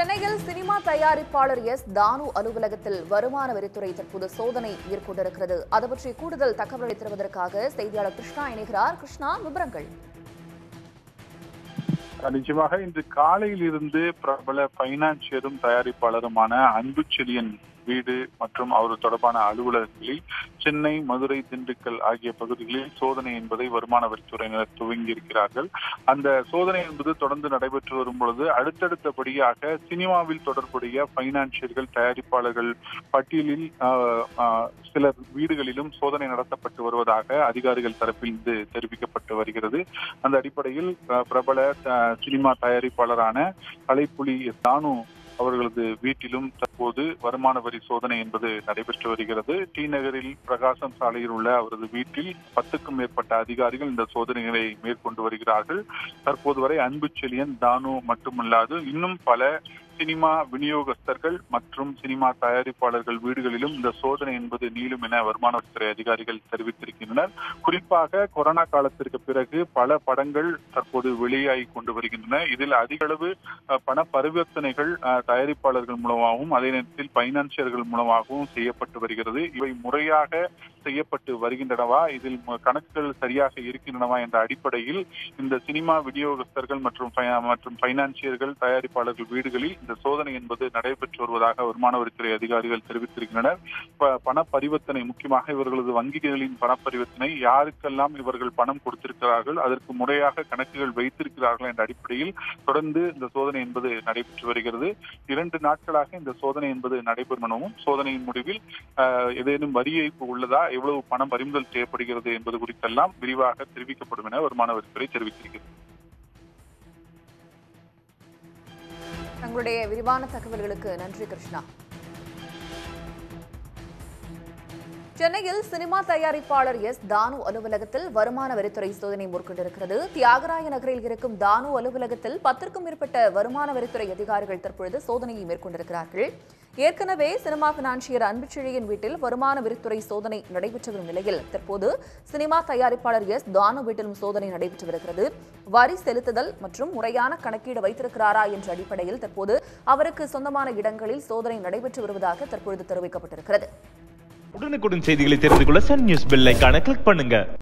சென்னையில் சினிமா தயாரிப்பாளர் எஸ் தானு அலுவலகத்தில் வருமான வரித்துறை தற்போது சோதனை மேற்கொண்டிருக்கிறது அது பற்றி கூடுதல் தகவல்களை தருவதற்காக செய்தியாளர் கிருஷ்ணா இணைகிறார் கிருஷ்ணா விவரங்கள் நிச்சயமாக இன்று காலையில் இருந்து பிரபல பைனான்சியரும் தயாரிப்பாளருமான அன்பு செழியன் வீடு மற்றும் அவர் தொடர்பான அலுவலகங்களில் சென்னை மதுரை திண்டுக்கல் ஆகிய பகுதிகளில் சோதனை என்பதை வருமான வரித்துறையினர் துவங்கி இருக்கிறார்கள் அந்த சோதனை என்பது தொடர்ந்து நடைபெற்று வரும் பொழுது அடுத்தடுத்தபடியாக சினிமாவில் தொடர்புடைய பைனான்சியர்கள் தயாரிப்பாளர்கள் பட்டியலில் ஆஹ், ஆஹ், சிலர் வீடுகளிலும் சோதனை நடத்தப்பட்டு வருவதாக அதிகாரிகள் தரப்பில் இருந்து தெரிவிக்கப்பட்டு வருகிறது அந்த அடிப்படையில் அஹ், பிரபல அஹ், சினிமா தயாரிப்பாளரான கலைப்புலி தானு அவர்களது வீட்டிலும் தற்போது வருமான வரி சோதனை என்பது நடைபெற்று வருகிறது டி நகரில் பிரகாசம் சாலையில் உள்ள அவரது வீட்டில் பத்துக்கும் மேற்பட்ட அதிகாரிகள் இந்த சோதனைகளை மேற்கொண்டு வருகிறார்கள் தற்போது வரை அன்பு செழியன் தானு மட்டுமல்லாது இன்னும் பல சினிமா விநியோகஸ்தர்கள் மற்றும் சினிமா தயாரிப்பாளர்கள் வீடுகளிலும் இந்த சோதனை என்பது நீளும் என வருமான வரித்துறை அதிகாரிகள் தெரிவித்திருக்கின்றனர் குறிப்பாக கொரோனா காலத்திற்கு பிறகு பல படங்கள் தற்போது வெளியாகி கொண்டு வருகின்றன இதில் அதிக அளவு அஹ், பண பரிவர்த்தனைகள் அஹ், தயாரிப்பாளர்கள் மூலமாகவும் அதே நேரத்தில் பைனான்சியர்கள் மூலமாகவும் செய்யப்பட்டு வருகிறது இவை முறையாக செய்யப்பட்டு வருகின்றனவா இதில் ம- கணக்குகள் சரியாக இருக்கின்றனவா என்ற அடிப்படையில் இந்த சினிமா விநியோகஸ்தர்கள் மற்றும் பை- மற்றும் பைனான்சியர்கள் தயாரிப்பாளர்கள் வீடுகளில் இந்த சோதனை என்பது நடைபெற்று வருவதாக வருமான வரித்துறை அதிகாரிகள் தெரிவித்திருக்கின்றனர் ப- பண பரிவர்த்தனை முக்கியமாக இவர்களது வங்கிகளின் பண பரிவர்த்தனை யாருக்கெல்லாம் இவர்கள் பணம் கொடுத்திருக்கிறார்கள் அதற்கு முறையாக கணக்குகள் வைத்திருக்கிறார்கள் என்ற அடிப்படையில் தொடர்ந்து இந்த சோதனை என்பது நடைபெற்று வருகிறது இரண்டு நாட்களாக இந்த சோதனை என்பது நடைபெறும் எனவும் சோதனையின் முடிவில் ஆஹ், ஏதேனும் வரி ஏய்ப்பு உள்ளதா எவ்வளவு பணம் பறிமுதல் செய்யப்படுகிறது என்பது குறித்தெல்லாம் விரிவாக தெரிவிக்கப்படும் என வருமான வரித்துறை தெரிவித்திருக்கிறது தங்களுடைய விரிவான தகவல்களுக்கு நன்றி கிருஷ்ணா சென்னையில் சினிமா தயாரிப்பாளர் எஸ் தானு அலுவலகத்தில் வருமான வரித்துறை சோதனை மேற்கொண்டிருக்கிறது தியாகராய நகரில் இருக்கும் தானு அலுவலகத்தில் பத்திற்கும் மேற்பட்ட வருமான வரித்துறை அதிகாரிகள் தற்பொழுது சோதனையை மேற்கொண்டிருக்கிறார்கள் ஏற்கனவே சினிமா பினான்சியர் அன்புச்செழியன் வீட்டில் வருமான வரித்துறை சோதனை நடைபெற்று வரும் நிலையில் தற்போது சினிமா தயாரிப்பாளர் எஸ் தானு வீட்டிலும் சோதனை நடைபெற்று வருகிறது வரி செலுத்துதல் மற்றும் முறையான கணக்கீடு வைத்திருக்கிறாரா என்ற அடிப்படையில் தற்போது அவருக்கு சொந்தமான இடங்களில் சோதனை நடைபெற்று வருவதாக தற்பொழுது தெரிவிக்கப்பட்டிருக்கிறது உடனுக்குடன் செய்திகளை தெரிந்து கொள்ள சன் நியூஸ் பெல் ஐகானை கிளிக் பண்ணுங்க